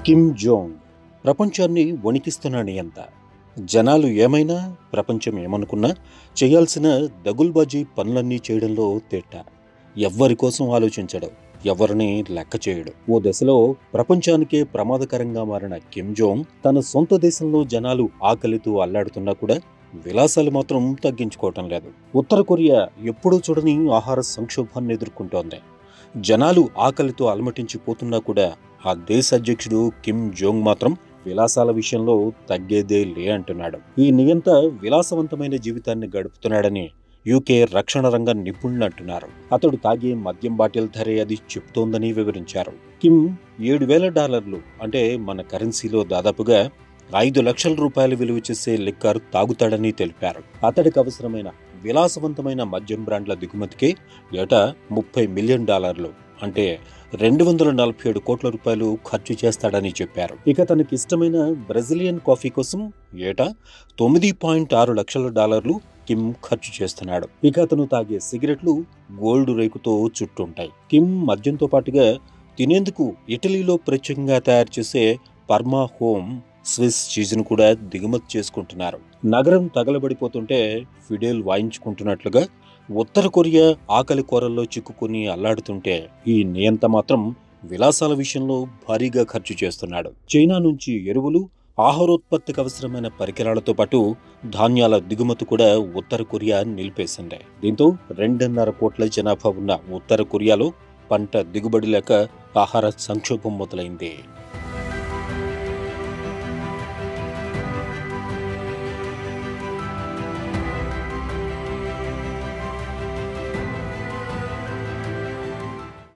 Kim Jong ప్రపంచాన్ని వణికిస్తున్న నియంత జనాలు ఏమైనా ప్రపంచం ఏమనుకున్నా చేయాల్సిన దగుల్బాజీ పనులన్నీ చేయడంలో తేట ఎవ్వరి కోసం ఆలోచించడు ఎవరిని లెక్క చేయడు ఓ దశలో ప్రపంచానికే ప్రమాదకరంగా మారిన కిమ్ జోంగ్ తన సొంత దేశంలో జనాలు ఆకలితో అల్లాడుతున్నా కూడా విలాసాలు మాత్రం తగ్గించుకోవటం లేదు ఉత్తర కొరియా ఎప్పుడూ చూడని ఆహార సంక్షోభాన్ని ఎదుర్కొంటోంది జనాలు ఆకలితో అలమటించిపోతున్నా కూడా ఆ దేశ అధ్యక్షుడు కిమ్ జోంగ్ మాత్రం విలాసాల విషయంలో తగ్గేదే లే అంటున్నాడు ఈ నియంత విలాసవంతమైన జీవితాన్ని గడుపుతున్నాడని యూకే రక్షణ రంగ నిపుణులు అంటున్నారు అతడు తాగే మద్యం బాటిల్ ధరే అది చెప్తోందని వివరించారు కిమ్ ఏడు వేల డాలర్లు అంటే మన కరెన్సీలో దాదాపుగా ఐదు లక్షల రూపాయలు విలువ చేసే లిక్కర్ తాగుతాడని తెలిపారు అతడికి అవసరమైన విలాసవంతమైన మద్యం బ్రాండ్ల దిగుమతికే ఏటా ముప్పై మిలియన్ డాలర్లు అంటే రెండు వందల నలభై ఏడు కోట్ల రూపాయలు ఖర్చు చేస్తాడని చెప్పారు ఇక తనకి ఇష్టమైన బ్రెజిలియన్ కాఫీ కోసం ఏటా తొమ్మిది పాయింట్ ఆరు లక్షల డాలర్లు కిమ్ ఖర్చు చేస్తున్నాడు ఇక అతను తాగే సిగరెట్లు గోల్డ్ రేకుతో చుట్టుంటాయి కిమ్ మద్యంతో పాటుగా తినేందుకు ఇటలీలో ప్రత్యేకంగా తయారు చేసే పర్మా హోమ్ స్విస్ చీజ్ను కూడా దిగుమతి చేసుకుంటున్నారు నగరం తగలబడిపోతుంటే ఫిడేల్ వాయించుకుంటున్నట్లుగా ఉత్తర కొరియా ఆకలి కోరల్లో చిక్కుకుని అల్లాడుతుంటే ఈ నియంత మాత్రం విలాసాల విషయంలో భారీగా ఖర్చు చేస్తున్నాడు చైనా నుంచి ఎరువులు ఆహారోత్పత్తికి అవసరమైన పరికరాలతో పాటు ధాన్యాల దిగుమతి కూడా ఉత్తర కొరియా నిలిపేసింది దీంతో రెండున్నర కోట్ల జనాభా ఉన్న ఉత్తర కొరియాలో పంట దిగుబడి లేక ఆహార సంక్షోభం మొదలైంది